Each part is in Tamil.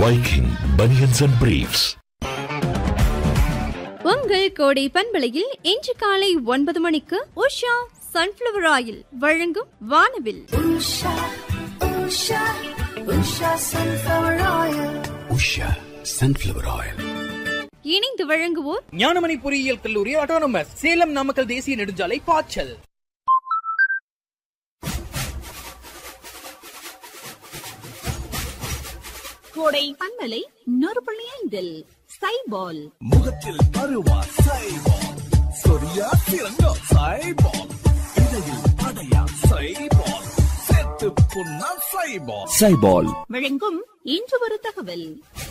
Viking Bunions and Briefs. உங்கள் கோடை பண்பலையில் இன்று காலை ஒன்பது மணிக்கு உஷா சன்ஃபிளவர் ஆயில் வழங்கும் வானவில் Usha, Usha, Usha sunflower oil. Usha sunflower oil இணைந்து வழங்குவோர் ஞானமணி பொறியியல் கல்லூரி ஆட்டோனமஸ் சேலம் நாமக்கல் தேசிய நெடுஞ்சாலை பாய்ச்சல் கோடை பண்பலை நூறு புள்ளி ஐந்தில் சைபால் முகத்தில் அருவா சைபால் சொரியா சிறங்கோ சைபால் இடையில் அடையா சைபால் செத்து புண்ணா சைபால் சைபால் வழங்கும் இன்று ஒரு தகவல்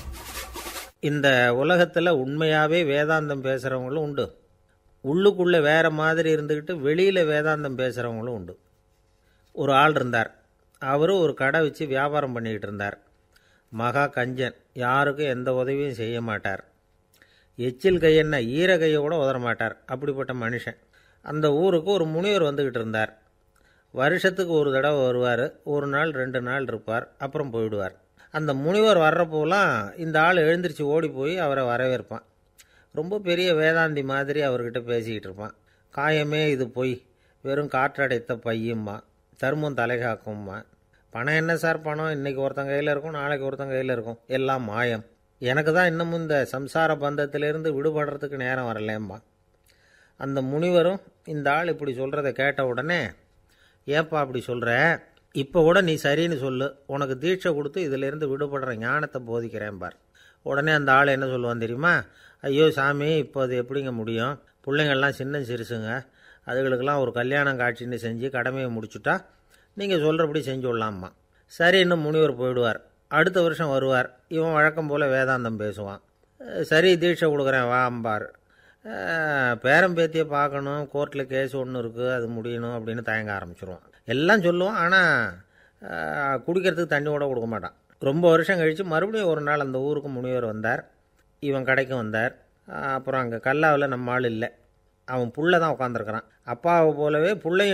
இந்த உலகத்தில் உண்மையாகவே வேதாந்தம் பேசுகிறவங்களும் உண்டு உள்ளுக்குள்ளே வேறு மாதிரி இருந்துக்கிட்டு வெளியில் வேதாந்தம் பேசுகிறவங்களும் உண்டு ஒரு ஆள் இருந்தார் அவரும் ஒரு கடை வச்சு வியாபாரம் பண்ணிக்கிட்டு இருந்தார் மகா கஞ்சன் யாருக்கும் எந்த உதவியும் செய்ய மாட்டார் எச்சில் கையென்ன ஈர கையை கூட உதற மாட்டார் அப்படிப்பட்ட மனுஷன் அந்த ஊருக்கு ஒரு முனிவர் வந்துக்கிட்டு இருந்தார் வருஷத்துக்கு ஒரு தடவை வருவார் ஒரு நாள் ரெண்டு நாள் இருப்பார் அப்புறம் போயிடுவார் அந்த முனிவர் வர்றப்போலாம் இந்த ஆள் எழுந்திரிச்சு ஓடி போய் அவரை வரவேற்பான் ரொம்ப பெரிய வேதாந்தி மாதிரி அவர்கிட்ட பேசிக்கிட்டு இருப்பான் காயமே இது பொய் வெறும் காற்றடைத்த பையும்மா தர்மம் தலைகாக்கும்மா பணம் என்ன சார் பணம் இன்னைக்கு ஒருத்தன் கையில் இருக்கும் நாளைக்கு ஒருத்தன் கையில் இருக்கும் எல்லாம் மாயம் எனக்கு தான் இன்னமும் இந்த சம்சார பந்தத்திலிருந்து விடுபடுறதுக்கு நேரம் வரலேம்பா அந்த முனிவரும் இந்த ஆள் இப்படி சொல்கிறத கேட்ட உடனே ஏப்பா அப்படி சொல்கிற இப்போ கூட நீ சரின்னு சொல்லு உனக்கு தீட்சை கொடுத்து இதிலிருந்து விடுபடுற ஞானத்தை போதிக்கிறேன் பார் உடனே அந்த ஆள் என்ன சொல்லுவான் தெரியுமா ஐயோ சாமி இப்போ அது எப்படிங்க முடியும் பிள்ளைங்கள்லாம் சின்ன சிறுசுங்க அதுகளுக்கெல்லாம் ஒரு கல்யாணம் காட்சின்னு செஞ்சு கடமையை முடிச்சுட்டா நீங்கள் சொல்கிறபடி செஞ்சு விடலாம்மா சரி இன்னும் முனிவர் போயிடுவார் அடுத்த வருஷம் வருவார் இவன் வழக்கம் போல் வேதாந்தம் பேசுவான் அஹ் சரி தீட்சை கொடுக்குறேன் வா அம்பார் அஹ் பேரன் பேத்தியை பார்க்கணும் கோர்ட்டில் கேஸ் ஒன்று இருக்குது அது முடியணும் அப்படின்னு தயங்க ஆரம்பிச்சிருவான் எல்லாம் சொல்லுவான் ஆனால் குடிக்கிறதுக்கு தண்ணி கூட கொடுக்க மாட்டான் ரொம்ப வருஷம் கழித்து மறுபடியும் ஒரு நாள் அந்த ஊருக்கு முனிவர் வந்தார் இவன் கடைக்கு வந்தார் அஹ் அப்புறம் அங்கே கல்லாவில் நம்ம ஆள் இல்லை அவன் புள்ள தான் உட்காந்துருக்கிறான் அப்பாவை போலவே புள்ளையும்